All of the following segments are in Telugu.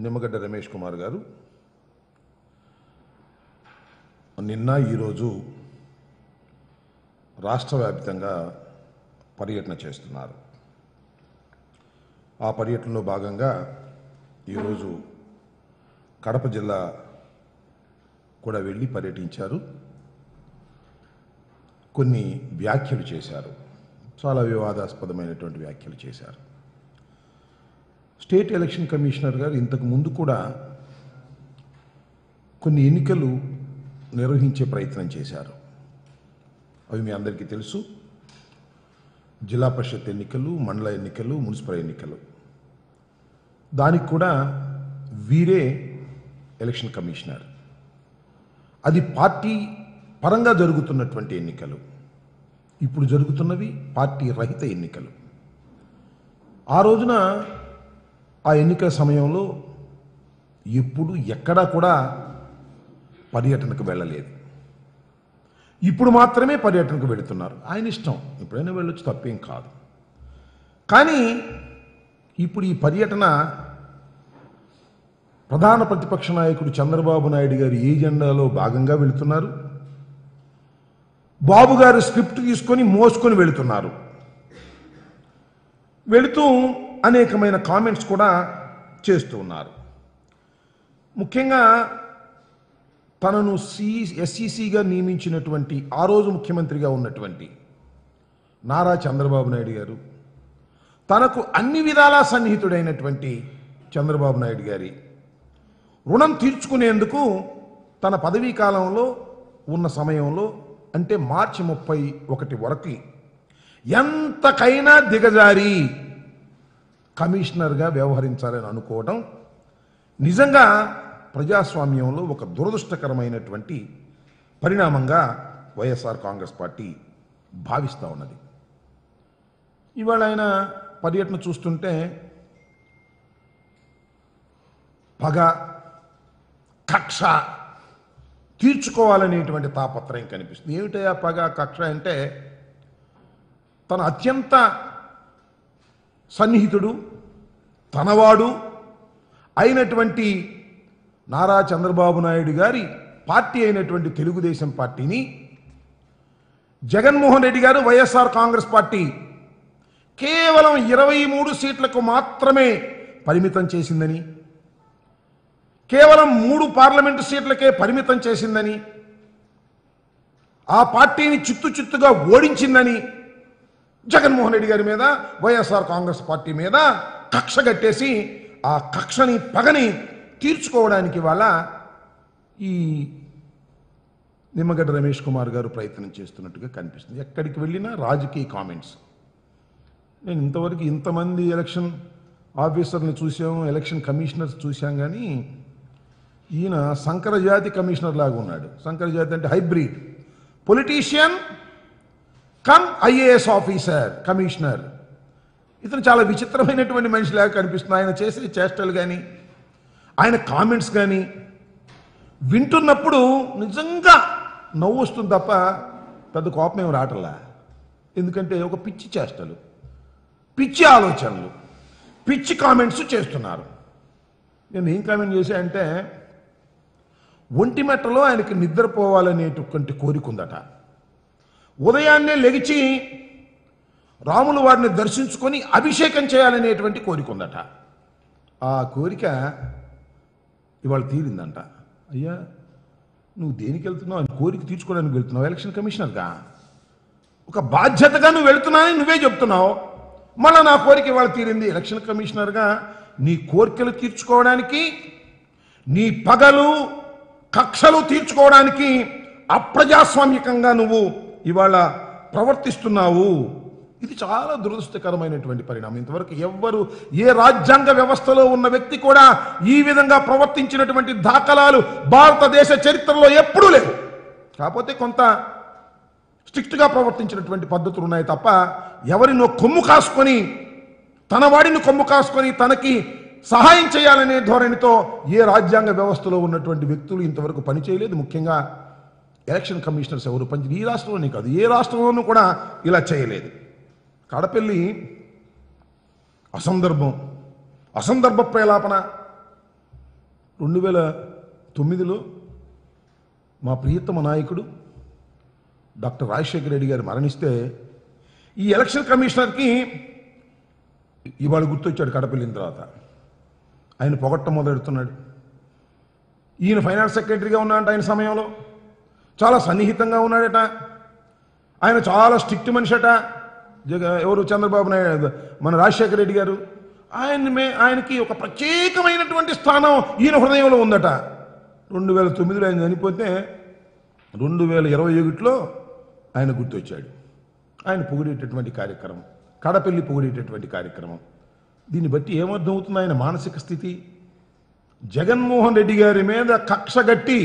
నిమ్మగడ్డ రమేష్ కుమార్ గారు నిన్న ఈరోజు రాష్ట్ర వ్యాప్తంగా పర్యటన చేస్తున్నారు ఆ పర్యటనలో భాగంగా ఈరోజు కడప జిల్లా కూడా వెళ్ళి పర్యటించారు కొన్ని వ్యాఖ్యలు చేశారు చాలా వివాదాస్పదమైనటువంటి వ్యాఖ్యలు చేశారు స్టేట్ ఎలక్షన్ కమిషనర్ గారు ఇంతకు ముందు కూడా కొన్ని ఎన్నికలు నిర్వహించే ప్రయత్నం చేశారు అవి మీ అందరికీ తెలుసు జిల్లా పరిషత్ ఎన్నికలు మండల ఎన్నికలు మున్సిపల్ ఎన్నికలు దానికి కూడా వీరే ఎలక్షన్ కమిషనర్ అది పార్టీ పరంగా జరుగుతున్నటువంటి ఎన్నికలు ఇప్పుడు జరుగుతున్నవి పార్టీ రహిత ఎన్నికలు ఆ రోజున ఆ ఎన్నికల సమయంలో ఎప్పుడు ఎక్కడా కూడా పర్యటనకు వెళ్ళలేదు ఇప్పుడు మాత్రమే పర్యటనకు వెళుతున్నారు ఆయన ఇష్టం ఎప్పుడైనా వెళ్ళొచ్చు తప్పేం కాదు కానీ ఇప్పుడు ఈ పర్యటన ప్రధాన ప్రతిపక్ష నాయకుడు చంద్రబాబు నాయుడు గారి ఏజెండాలో భాగంగా వెళుతున్నారు బాబు గారు స్క్రిప్ట్ తీసుకొని మోసుకొని వెళుతున్నారు వెళుతూ అనేకమైన కామెంట్స్ కూడా చేస్తూ ఉన్నారు ముఖ్యంగా తనను సి ఎస్ఈసిగా నియమించినటువంటి ఆ రోజు ముఖ్యమంత్రిగా ఉన్నటువంటి నారా చంద్రబాబు నాయుడు గారు తనకు అన్ని విధాలా సన్నిహితుడైనటువంటి చంద్రబాబు నాయుడు గారి రుణం తీర్చుకునేందుకు తన పదవీ కాలంలో ఉన్న సమయంలో అంటే మార్చి ముప్పై ఒకటి వరకు ఎంతకైనా దిగజారి కమిషనర్గా వ్యవహరించాలని అనుకోవడం నిజంగా ప్రజాస్వామ్యంలో ఒక దురదృష్టకరమైనటువంటి పరిణామంగా వైఎస్ఆర్ కాంగ్రెస్ పార్టీ భావిస్తూ ఉన్నది ఇవాళ ఆయన పర్యటన చూస్తుంటే పగ కక్ష తీర్చుకోవాలనేటువంటి తాపత్రయం కనిపిస్తుంది ఏమిటయా పగ కక్ష అంటే తన అత్యంత సన్నిహితుడు తనవాడు అయినటువంటి నారా చంద్రబాబు నాయుడు గారి పార్టీ అయినటువంటి తెలుగుదేశం పార్టీని జగన్మోహన్ రెడ్డి గారు వైఎస్ఆర్ కాంగ్రెస్ పార్టీ కేవలం ఇరవై మూడు సీట్లకు మాత్రమే పరిమితం చేసిందని కేవలం మూడు పార్లమెంటు సీట్లకే పరిమితం చేసిందని ఆ పార్టీని చిత్తు చిత్తుగా ఓడించిందని జగన్మోహన్ రెడ్డి గారి మీద వైఎస్ఆర్ కాంగ్రెస్ పార్టీ మీద కక్ష కట్టేసి ఆ కక్షని పగని తీర్చుకోవడానికి వాళ్ళ ఈ నిమ్మగడ్డ రమేష్ కుమార్ గారు ప్రయత్నం చేస్తున్నట్టుగా కనిపిస్తుంది ఎక్కడికి వెళ్ళినా రాజకీయ కామెంట్స్ నేను ఇంతవరకు ఇంతమంది ఎలక్షన్ ఆఫీసర్ని చూసాము ఎలక్షన్ కమిషనర్స్ చూసాం కానీ ఈయన సంకరజాతి కమిషనర్ లాగా ఉన్నాడు సంకరజాతి అంటే hybrid politician cum IAS officer commissioner ఇతను చాలా విచిత్రమైనటువంటి మనిషిలాగా కనిపిస్తుంది ఆయన చేసే చేష్టలు కానీ ఆయన కామెంట్స్ కానీ వింటున్నప్పుడు నిజంగా నవ్వు వస్తుంది తప్ప పెద్ద కోపం ఏమి రావట్లా ఎందుకంటే ఒక పిచ్చి చేష్టలు పిచ్చి ఆలోచనలు పిచ్చి కామెంట్స్ చేస్తున్నారు నేను ఏం కామెంట్ చేశా అంటే ఒంటిమెట్టలో ఆయనకి నిద్రపోవాలనేటువంటి కోరిక ఉందట ఉదయాన్నే లెగిచి రాములు వారిని దర్శించుకొని అభిషేకం చేయాలనేటువంటి కోరిక ఉందట ఆ కోరిక ఇవాళ తీరిందంట అయ్యా నువ్వు దేనికి వెళ్తున్నావు అని కోరిక తీర్చుకోవడానికి వెళ్తున్నావు ఎలక్షన్ కమిషనర్గా ఒక బాధ్యతగా నువ్వు వెళ్తున్నావని నువ్వే చెప్తున్నావు మళ్ళా నా కోరిక ఇవాళ తీరింది ఎలక్షన్ కమిషనర్గా నీ కోరికలు తీర్చుకోవడానికి నీ పగలు కక్షలు తీర్చుకోవడానికి అప్రజాస్వామికంగా నువ్వు ఇవాళ ప్రవర్తిస్తున్నావు ఇది చాలా దురదృష్టకరమైనటువంటి పరిణామం ఇంతవరకు ఎవ్వరు ఏ రాజ్యాంగ వ్యవస్థలో ఉన్న వ్యక్తి కూడా ఈ విధంగా ప్రవర్తించినటువంటి దాఖలాలు భారతదేశ చరిత్రలో ఎప్పుడూ లేవు కాకపోతే కొంత స్ట్రిక్ట్గా ప్రవర్తించినటువంటి పద్ధతులు ఉన్నాయి తప్ప ఎవరినో కొమ్ము కాసుకొని తన వాడిని కొమ్ము కాసుకొని తనకి సహాయం చేయాలనే ధోరణితో ఏ రాజ్యాంగ వ్యవస్థలో ఉన్నటువంటి వ్యక్తులు ఇంతవరకు పనిచేయలేదు ముఖ్యంగా ఎలక్షన్ కమిషనర్స్ ఎవరు పని ఈ రాష్ట్రంలోనే కాదు ఏ రాష్ట్రంలోనూ కూడా ఇలా చేయలేదు కడపల్లి అసందర్భం అసందర్భ ప్రేలాపన రెండు వేల తొమ్మిదిలో మా ప్రియతమ నాయకుడు డాక్టర్ రాజశేఖర రెడ్డి గారు మరణిస్తే ఈ ఎలక్షన్ కమిషనర్కి ఇవాళ గుర్తొచ్చాడు కడప వెళ్ళిన తర్వాత ఆయన పొగట్టం మొదలెడుతున్నాడు ఈయన ఫైనాన్స్ సెక్రటరీగా ఉన్నాడంట ఆయన సమయంలో చాలా సన్నిహితంగా ఉన్నాడట ఆయన చాలా స్ట్రిక్ట్ మనిషి అట జగ ఎవరు చంద్రబాబు నాయుడు మన రాజశేఖర రెడ్డి గారు ఆయన మే ఆయనకి ఒక ప్రత్యేకమైనటువంటి స్థానం ఈయన హృదయంలో ఉందట రెండు వేల తొమ్మిదిలో ఆయన చనిపోతే రెండు వేల ఇరవై ఒకటిలో ఆయన గుర్తొచ్చాడు ఆయన పొగిడేటటువంటి కార్యక్రమం కడపల్లి పొగిడేటటువంటి కార్యక్రమం దీన్ని బట్టి ఏమర్థం అవుతుంది ఆయన మానసిక స్థితి జగన్మోహన్ రెడ్డి గారి మీద కక్షగట్టి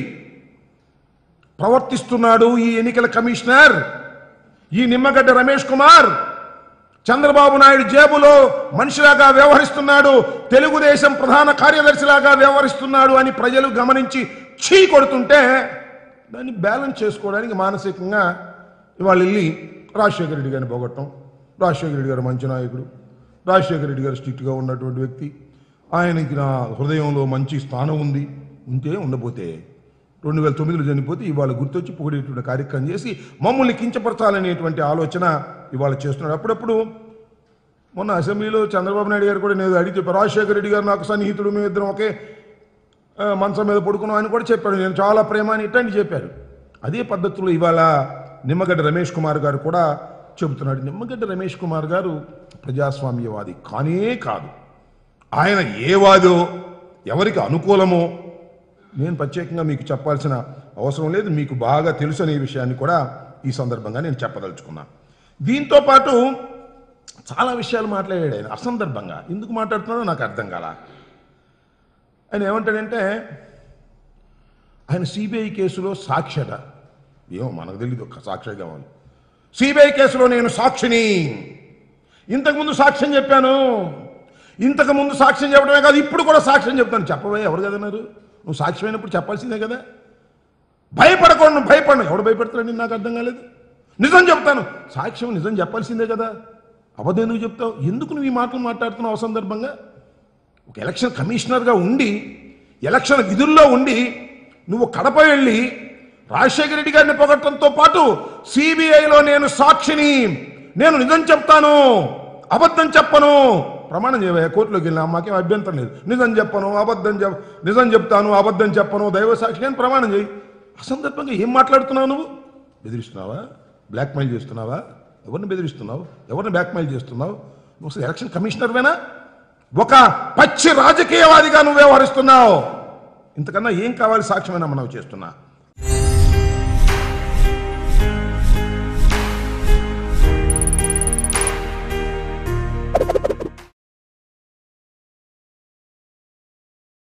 ప్రవర్తిస్తున్నాడు ఈ ఎన్నికల కమిషనర్ ఈ నిమ్మగడ్డ రమేష్ కుమార్ చంద్రబాబు నాయుడు జేబులో మనిషిలాగా వ్యవహరిస్తున్నాడు తెలుగుదేశం ప్రధాన కార్యదర్శిలాగా వ్యవహరిస్తున్నాడు అని ప్రజలు గమనించి చీ కొడుతుంటే దాన్ని బ్యాలెన్స్ చేసుకోవడానికి మానసికంగా ఇవాళ వెళ్ళి రాజశేఖర రెడ్డి గారిని పోగొట్టడం రాజశేఖర రెడ్డి గారు మంచి నాయకుడు రాజశేఖర రెడ్డి గారు స్ట్రిక్ట్గా ఉన్నటువంటి వ్యక్తి ఆయనకి నా హృదయంలో మంచి స్థానం ఉంది ఉంటే ఉండబోతే రెండు వేల తొమ్మిదిలో చనిపోతే ఇవాళ గుర్తొచ్చి పొగిడేటువంటి కార్యక్రమం చేసి మమ్మల్ని కించపరచాలనేటువంటి ఆలోచన ఇవాళ చేస్తున్నాడు అప్పుడప్పుడు మొన్న అసెంబ్లీలో చంద్రబాబు నాయుడు గారు కూడా నేను అడిగి చెప్పాను రాజశేఖర రెడ్డి గారు నాకు సన్నిహితుడు మేము ఇద్దరం ఒకే ఆ, మంచం మీద పడుకున్నాం అని కూడా చెప్పాడు నేను చాలా ప్రేమ అని ఇట్లాంటి చెప్పారు అదే పద్ధతిలో ఇవాళ నిమ్మగడ్డ రమేష్ కుమార్ గారు కూడా చెబుతున్నాడు నిమ్మగడ్డ రమేష్ కుమార్ గారు ప్రజాస్వామ్యవాది కానే కాదు ఆయన ఏ వాదో ఎవరికి అనుకూలమో నేను ప్రత్యేకంగా మీకు చెప్పాల్సిన అవసరం లేదు మీకు బాగా తెలుసు అనే విషయాన్ని కూడా ఈ సందర్భంగా నేను చెప్పదలుచుకున్నా దీంతో పాటు చాలా విషయాలు మాట్లాడాడు ఆయన అసందర్భంగా ఎందుకు మాట్లాడుతున్నాడో నాకు అర్థం కాల ఆయన ఏమంటాడంటే ఆయన సిబిఐ కేసులో సాక్ష్యట ఏమో మనకు తెలియదు ఒక సాక్ష్యం కావాలి సిబిఐ కేసులో నేను సాక్షిని ఇంతకుముందు సాక్ష్యం చెప్పాను ఇంతకు ముందు సాక్ష్యం చెప్పడమే కాదు ఇప్పుడు కూడా సాక్ష్యం చెప్తాను చెప్పవే ఎవరు కదన్నారు నువ్వు సాక్ష్యమైనప్పుడు చెప్పాల్సిందే కదా భయపడకూడదు నువ్వు భయపడను ఎవడు భయపెడతాడని నాకు అర్థం కాలేదు నిజం చెప్తాను సాక్ష్యం నిజం చెప్పాల్సిందే కదా అబద్ధం ఎందుకు చెప్తావు ఎందుకు నువ్వు ఈ మాటలు మాట్లాడుతున్నావు ఆ సందర్భంగా ఒక ఎలక్షన్ కమిషనర్గా ఉండి ఎలక్షన్ విధుల్లో ఉండి నువ్వు కడప వెళ్ళి రాజశేఖర రెడ్డి గారిని పొగట్టడంతో పాటు సిబిఐలో నేను సాక్షిని నేను నిజం చెప్తాను అబద్ధం చెప్పను ప్రమాణం చేయవా కోర్టులోకి వెళ్ళినా మాకేం అభ్యంతరం లేదు నిజం చెప్పను అబద్ధం చెప్ నిజం చెప్తాను అబద్ధం చెప్పను దైవ సాక్షి అని ప్రమాణం చేయి ఆ సందర్భంగా ఏం మాట్లాడుతున్నావు నువ్వు బెదిరిస్తున్నావా బ్లాక్మెయిల్ చేస్తున్నావా ఎవరిని బెదిరిస్తున్నావు ఎవరిని బ్లాక్మెయిల్ చేస్తున్నావు నువ్వు అసలు ఎలక్షన్ కమిషనర్వేనా ఒక పచ్చి రాజకీయవాదిగా నువ్వు వ్యవహరిస్తున్నావు ఇంతకన్నా ఏం కావాలి సాక్ష్యమైన మనవి చేస్తున్నా